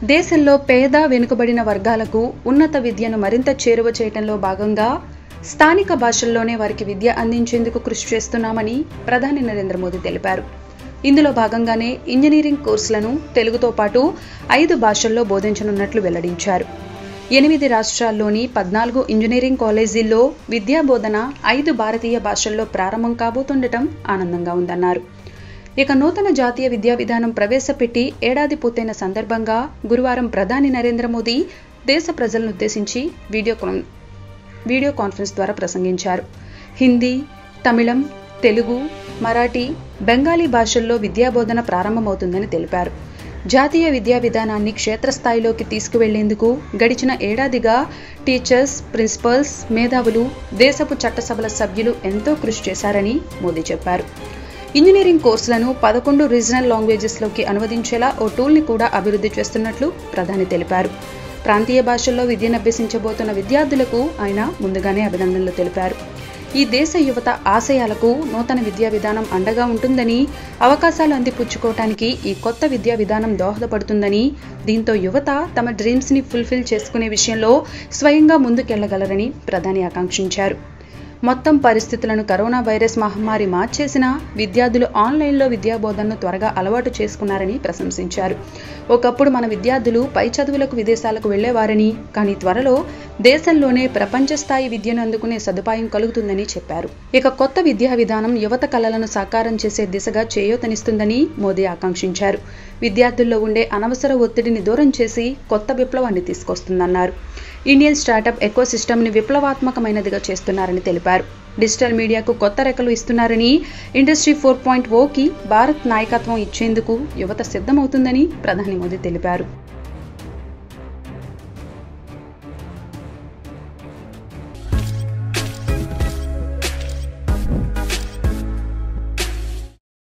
దేశంలో పేద వెనుకబడిన వర్గాలకు ఉన్నత విద్యను మరింత చేరువ చేయటంలో భాగంగా స్థానిక భాషల్లోనే వారికి విద్య అందించేందుకు కృషి చేస్తున్నామని ప్రధాని నరేంద్ర మోదీ తెలిపారు ఇందులో భాగంగానే ఇంజనీరింగ్ కోర్సులను తెలుగుతో పాటు ఐదు భాషల్లో బోధించనున్నట్లు వెల్లడించారు ఎనిమిది రాష్ట్రాల్లోని పద్నాలుగు ఇంజనీరింగ్ కాలేజీల్లో విద్యా బోధన ఐదు భారతీయ భాషల్లో ప్రారంభం కాబోతుండటం ఆనందంగా ఉందన్నారు ఇక నూతన జాతీయ విద్యా విధానం ప్రవేశపెట్టి ఏడాది పూర్తయిన సందర్భంగా గురువారం ప్రధాని నరేంద్ర మోదీ దేశ ప్రజలను ఉద్దేశించి వీడియో కాన్- వీడియో కాన్ఫరెన్స్ ద్వారా ప్రసంగించారు హిందీ తమిళం తెలుగు మరాఠీ బెంగాలీ భాషల్లో విద్యాబోధన ప్రారంభమవుతుందని తెలిపారు జాతీయ విద్యా విధానాన్ని క్షేత్రస్థాయిలోకి తీసుకువెళ్లేందుకు గడిచిన ఏడాదిగా టీచర్స్ ప్రిన్సిపల్స్ మేధావులు దేశపు చట్టసభల సభ్యులు ఎంతో కృషి చేశారని మోదీ చెప్పారు ఇంజనీరింగ్ కోర్సులను పదకొండు రీజనల్ లాంగ్వేజెస్లోకి అనువదించేలా ఓ టూల్ని కూడా అభివృద్ధి చేస్తున్నట్లు ప్రధాని తెలిపారు ప్రాంతీయ భాషల్లో విద్యను అభ్యసించబోతున్న విద్యార్థులకు ఆయన ముందుగానే అభినందనలు తెలిపారు ఈ దేశ యువత ఆశయాలకు నూతన విద్యా విధానం అండగా ఉంటుందని అవకాశాలు అందిపుచ్చుకోవటానికి ఈ కొత్త విద్యా విధానం దోహదపడుతుందని దీంతో యువత తమ డ్రీమ్స్ని ఫుల్ఫిల్ చేసుకునే విషయంలో స్వయంగా ముందుకెళ్లగలరని ప్రధాని ఆకాంక్షించారు మొత్తం పరిస్థితులను కరోనా వైరస్ మహమ్మారి మార్చేసిన విద్యార్థులు ఆన్లైన్లో విద్యాబోధనను త్వరగా అలవాటు చేసుకున్నారని ప్రశంసించారు ఒకప్పుడు మన విద్యార్థులు పై చదువులకు విదేశాలకు వెళ్లేవారని కానీ త్వరలో దేశంలోనే ప్రపంచ స్థాయి విద్యను అందుకునే సదుపాయం కలుగుతుందని చెప్పారు ఇక కొత్త విద్యా విధానం యువత కళలను సాకారం చేసే దిశగా చేయూతనిస్తుందని మోదీ ఆకాంక్షించారు విద్యార్థుల్లో ఉండే అనవసర ఒత్తిడిని దూరం చేసి కొత్త విప్లవాన్ని తీసుకొస్తుందన్నారు ఇండియన్ స్టార్టప్ ఎకో సిస్టమ్ని విప్లవాత్మకమైనదిగా చేస్తున్నారని తెలిపారు డిజిటల్ మీడియాకు కొత్త రెక్కలు ఇస్తున్నారని ఇండస్ట్రీ ఫోర్ పాయింట్ ఓకి భారత్ నాయకత్వం ఇచ్చేందుకు యువత సిద్ధమవుతుందని ప్రధాని మోదీ తెలిపారు